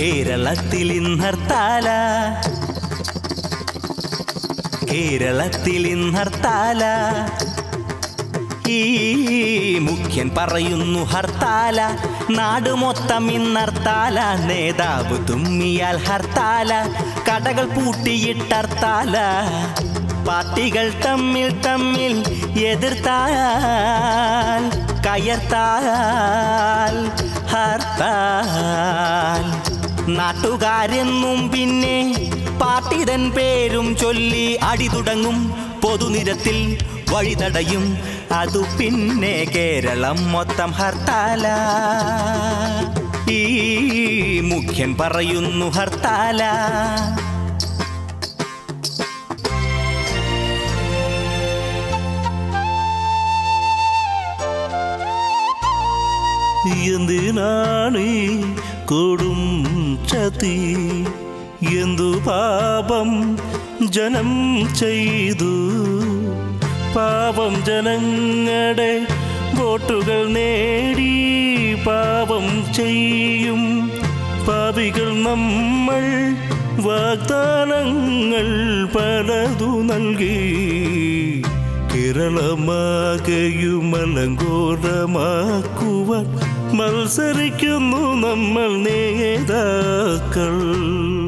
കേരളത്തിൽ ഇന്നർത്താല കേരളത്തിൽ ഇന്നർത്താല ഈ മുഖ്യൻ പറയുന്നു ഹർത്താല നാട് മൊത്തം ഇന്നർത്താല നേതാവ് തുമ്മിയാൽ ഹർത്താല കടകൾ പൂട്ടിയിട്ടർത്താല പാർട്ടികൾ തമ്മിൽ തമ്മിൽ എതിർത്താൽ കയർത്താൽ ഹർത്താൽ നാട്ടുകാരെന്നും പിന്നെ പാർട്ടിതൻ പേരും ചൊല്ലി അടി തുടങ്ങും പൊതുനിരത്തിൽ വഴിതടയും അതു പിന്നെ കേരളം മൊത്തം ഹർത്താല ഈ മുഖ്യൻ പറയുന്നു ഹർത്താല എന്തിനാണ് ഈ കൊടും ചതി എന്തു പാപം ജനം ചെയ്തു പാപം ജനങ്ങളുടെ വോട്ടുകൾ നേടി പാപം ചെയ്യും പാപികൾ നമ്മൾ വാഗ്ദാനങ്ങൾ പലതു നൽകി കേരളമാകെയുമലങ്കോലമാക്കുവാൻ മത്സരിക്കുന്നു നമ്മൾ നേതാക്കൾ